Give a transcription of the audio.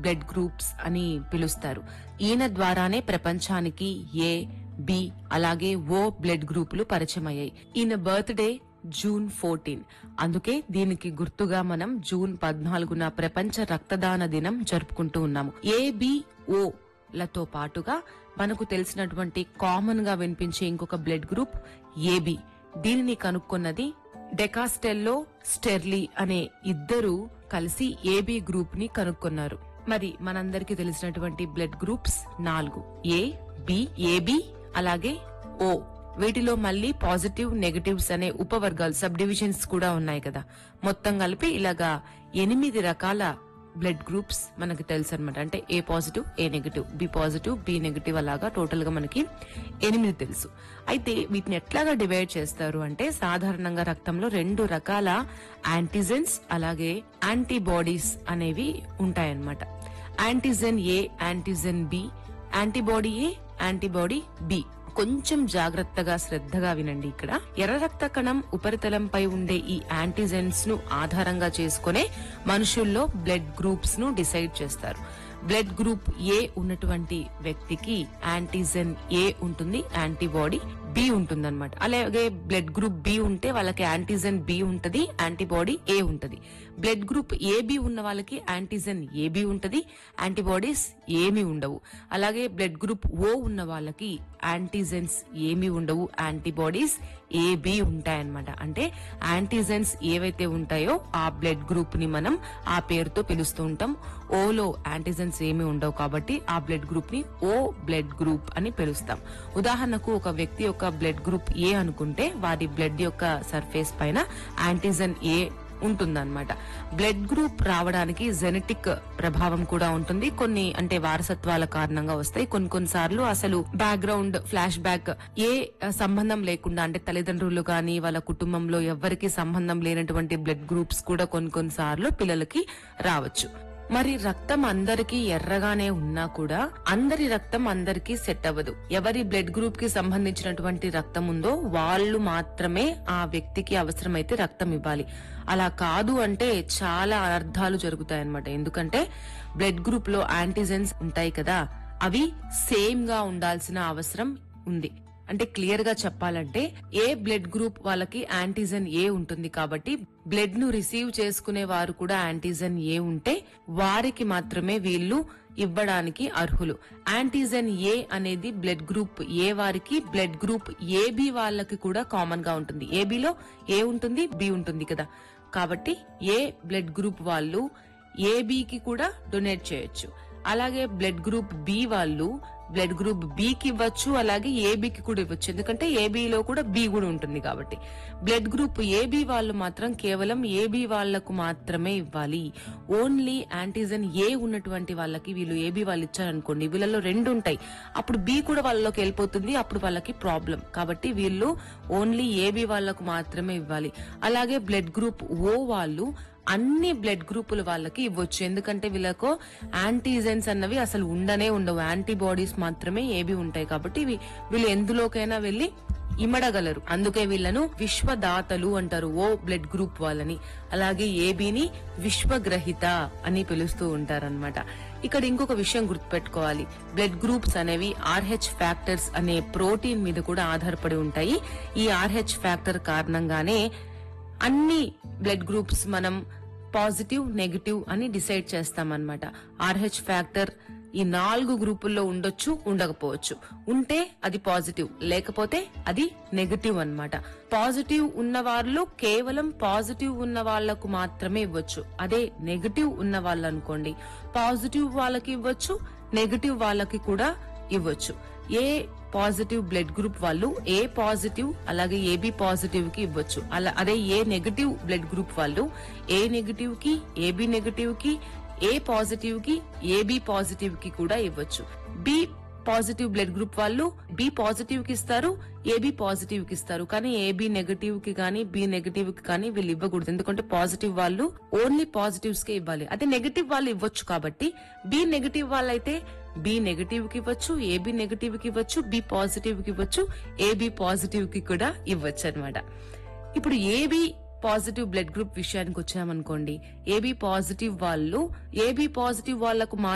blood groups అని పిలుస్తారు ఈయన ద్వారానే ప్రపంచానికి ఏ బి అలాగే ఓ బ్లడ్ గ్రూపులు పరిచయం అయ్యాయి ఈయన బర్త్డే జూన్ ఫోర్టీన్ అందుకే దీనికి గుర్తుగా మనం జూన్ పద్నాలుగున ప్రపంచ రక్తదాన దినం జరుపుకుంటూ ఉన్నాము ఏబిఓ లతో పాటుగా మనకు తెలిసినటువంటి కామన్ గా వినిపించే ఇంకొక బ్లడ్ గ్రూప్ ఏబి దీనిని కనుక్కున్నది డెకాస్టెల్లో స్టెర్లీ అనే ఇద్దరు కలిసి ఏబి గ్రూప్ ని కనుక్కున్నారు మరి మనందరికీ తెలిసినటువంటి బ్లడ్ గ్రూప్స్ నాలుగు ఏ బి ఏబి అలాగే ఓ వీటిలో మళ్ళీ పాజిటివ్ నెగటివ్స్ అనే ఉపవర్గాలు సబ్ డివిజన్స్ కూడా ఉన్నాయి కదా మొత్తం కలిపి ఇలాగా ఎనిమిది రకాల బ్లడ్ గ్రూప్స్ మనకి తెలుసు అనమాట అంటే A positive A negative B positive B negative అలాగా టోటల్ గా మనకి ఎనిమిది తెలుసు అయితే వీటిని ఎట్లాగా డివైడ్ చేస్తారు అంటే సాధారణంగా రక్తంలో రెండు రకాల యాంటీజెన్స్ అలాగే యాంటీబాడీస్ అనేవి ఉంటాయన్నమాట antigen A antigen B antibody A antibody B కొంచెం జాగ్రత్తగా శ్రద్ధగా వినండి ఇక్కడ ఎర్ర రక్త కణం ఉపరితలంపై ఉండే ఈ యాంటీజెన్స్ ను ఆధారంగా చేసుకునే మనుషుల్లో బ్లడ్ గ్రూప్స్ ను డిసైడ్ చేస్తారు బ్లడ్ గ్రూప్ ఏ ఉన్నటువంటి వ్యక్తికి యాంటీజెన్ ఏ ఉంటుంది యాంటీబాడీ బి ఉంటుంది అనమాట అలాగే బ్లడ్ గ్రూప్ బి ఉంటే వాళ్ళకి యాంటీజెన్ బి ఉంటది యాంటీబాడీ ఏ ఉంటది బ్లడ్ గ్రూప్ ఏబి ఉన్న వాళ్ళకి యాంటీజెన్ ఏబి ఉంటది యాంటీబాడీస్ ఏమీ ఉండవు అలాగే బ్లడ్ గ్రూప్ ఓ ఉన్న వాళ్ళకి యాంటీజెన్స్ ఏమీ ఉండవు యాంటీబాడీస్ ఏబి ఉంటాయన్నమాట అంటే యాంటీజెన్స్ ఏవైతే ఉంటాయో ఆ బ్లడ్ గ్రూప్ ని మనం ఆ పేరుతో పిలుస్తూ ఉంటాం ఓలో యాంటీజెన్స్ ఏమీ ఉండవు కాబట్టి ఆ బ్లడ్ గ్రూప్ ని ఓ బ్లడ్ గ్రూప్ అని పిలుస్తాం ఉదాహరణకు ఒక వ్యక్తి యొక్క బ్లడ్ గ్రూప్ ఏ అనుకుంటే వారి బ్లడ్ యొక్క సర్ఫేస్ పైన యాంటీజెన్ ఏ ఉంటుందన్నమాట బ్లడ్ గ్రూప్ రావడానికి జెనెటిక్ ప్రభావం కూడా ఉంటుంది కొన్ని అంటే వారసత్వాల కారణంగా వస్తాయి కొన్ని కొన్నిసార్లు అసలు బ్యాక్గ్రౌండ్ ఫ్లాష్ బ్యాక్ ఏ సంబంధం లేకుండా అంటే తల్లిదండ్రులు గాని వాళ్ళ కుటుంబంలో ఎవ్వరికి సంబంధం లేనటువంటి బ్లడ్ గ్రూప్స్ కూడా కొన్ని కొన్నిసార్లు పిల్లలకి రావచ్చు మరి రక్తం అందరికీ ఎర్రగానే ఉన్నా కూడా అందరి రక్తం అందరికీ సెట్ అవ్వదు ఎవరి బ్లడ్ గ్రూప్ కి సంబంధించినటువంటి రక్తం ఉందో వాళ్ళు మాత్రమే ఆ వ్యక్తికి అవసరమైతే రక్తం ఇవ్వాలి అలా కాదు అంటే చాలా అనర్థాలు జరుగుతాయన్నమాట ఎందుకంటే బ్లడ్ గ్రూప్ లో యాంటీజెన్స్ ఉంటాయి కదా అవి సేమ్ గా ఉండాల్సిన అవసరం ఉంది అంటే క్లియర్ గా చెప్పాలంటే ఏ బ్లడ్ గ్రూప్ వాళ్ళకి యాంటీజెన్ ఏ ఉంటుంది కాబట్టి బ్లడ్ ను రిసీవ్ చేసుకునే వారు కూడా యాంటీజెన్ ఏ ఉంటే వారికి మాత్రమే వీళ్ళు ఇవ్వడానికి అర్హులు యాంటీజెన్ ఏ అనేది బ్లడ్ గ్రూప్ ఏ వారికి బ్లడ్ గ్రూప్ ఏబి వాళ్ళకి కూడా కామన్ గా ఉంటుంది ఏబిలో ఏ ఉంటుంది బి ఉంటుంది కదా కాబట్టి ఏ బ్లడ్ గ్రూప్ వాళ్ళు ఏబికి కూడా డొనేట్ చేయొచ్చు అలాగే బ్లడ్ గ్రూప్ బి వాళ్ళు బ్లడ్ గ్రూప్ బి కి ఇవ్వచ్చు అలాగే ఏబికి కూడా ఇవ్వచ్చు ఎందుకంటే ఏబిలో కూడా బి కూడా ఉంటుంది కాబట్టి బ్లడ్ గ్రూప్ ఏబి వాళ్ళు మాత్రం కేవలం ఏబి వాళ్లకు మాత్రమే ఇవ్వాలి ఓన్లీ యాంటీజన్ ఏ ఉన్నటువంటి వాళ్ళకి వీళ్ళు ఏబి వాళ్ళు ఇచ్చారనుకోండి వీళ్ళలో రెండు ఉంటాయి అప్పుడు బి కూడా వాళ్ళలోకి వెళ్ళిపోతుంది అప్పుడు వాళ్ళకి ప్రాబ్లం కాబట్టి వీళ్ళు ఓన్లీ ఏబి వాళ్లకు మాత్రమే ఇవ్వాలి అలాగే బ్లడ్ గ్రూప్ ఓ వాళ్ళు అన్ని బ్లడ్ గ్రూపుల వాళ్ళకి ఇవ్వచ్చు ఎందుకంటే వీళ్ళకు యాంటీజెన్స్ అన్నవి అసలు ఉండనే ఉండవు యాంటీబాడీస్ మాత్రమే ఏవి ఉంటాయి కాబట్టి ఇవి వీళ్ళు ఎందులోకైనా వెళ్లి ఇమడగలరు అందుకే వీళ్ళను విశ్వదాతలు అంటారు ఓ బ్లడ్ గ్రూప్ వాళ్ళని అలాగే ఏబీని విశ్వగ్రహిత అని పిలుస్తూ ఉంటారన్నమాట ఇక్కడ ఇంకొక విషయం గుర్తుపెట్టుకోవాలి బ్లడ్ గ్రూప్స్ అనేవి ఆర్హెచ్ ఫ్యాక్టర్స్ అనే ప్రోటీన్ మీద కూడా ఆధారపడి ఉంటాయి ఈ ఆర్హెచ్ ఫ్యాక్టర్ కారణంగానే అన్ని బ్లడ్ గ్రూప్స్ మనం పాజిటివ్ నెగటివ్ అని డిసైడ్ చేస్తామన్నమాట ఆర్హెచ్ ఫ్యాక్టర్ ఈ నాలుగు గ్రూపుల్లో ఉండొచ్చు ఉండకపోవచ్చు ఉంటే అది పాజిటివ్ లేకపోతే అది నెగటివ్ అన్నమాట పాజిటివ్ ఉన్న వాళ్ళు కేవలం పాజిటివ్ ఉన్న వాళ్లకు మాత్రమే ఇవ్వచ్చు అదే నెగటివ్ ఉన్న వాళ్ళు అనుకోండి పాజిటివ్ వాళ్ళకి ఇవ్వచ్చు నెగటివ్ వాళ్ళకి కూడా ఇవ్వచ్చు ఏ పాజిటివ్ బ్లడ్ గ్రూప్ వాళ్ళు ఏ పాజిటివ్ అలాగే ఏబి పాజిటివ్ కి ఇవ్వచ్చు అలా అదే ఏ నెగటివ్ బ్లడ్ గ్రూప్ వాళ్ళు ఏ నెగటివ్ కి ఏబి నెగటివ్ కి ఏ పాజిటివ్ కి ఏబి పాజిటివ్ కి కూడా ఇవ్వచ్చు బి పాజిటివ్ బ్లడ్ గ్రూప్ వాళ్ళు బి పాజిటివ్ కి ఇస్తారు ఏబి పాజిటివ్ కి ఇస్తారు కానీ ఏబి నెగటివ్ కి కానీ బి నెగటివ్ కి కానీ వీళ్ళు ఇవ్వకూడదు ఎందుకంటే పాజిటివ్ వాళ్ళు ఓన్లీ పాజిటివ్స్ కే ఇవ్వాలి అదే నెగటివ్ వాళ్ళు ఇవ్వచ్చు కాబట్టి బి నెగటివ్ వాళ్ళైతే బి నెగటివ్ కి ఇవ్వచ్చు ఏబి నెగటివ్ కి ఇవ్వచ్చు బి పాజిటివ్ కి ఇవ్వచ్చు ఏబి పాజిటివ్ కి కూడా ఇవ్వచ్చు అనమాట ఇప్పుడు ఏబి పాజిటివ్ బ్లడ్ గ్రూప్ విషయానికి వచ్చామనుకోండి ఏబి పాజిటివ్ వాళ్ళు ఏబి పాజిటివ్ వాళ్ళకు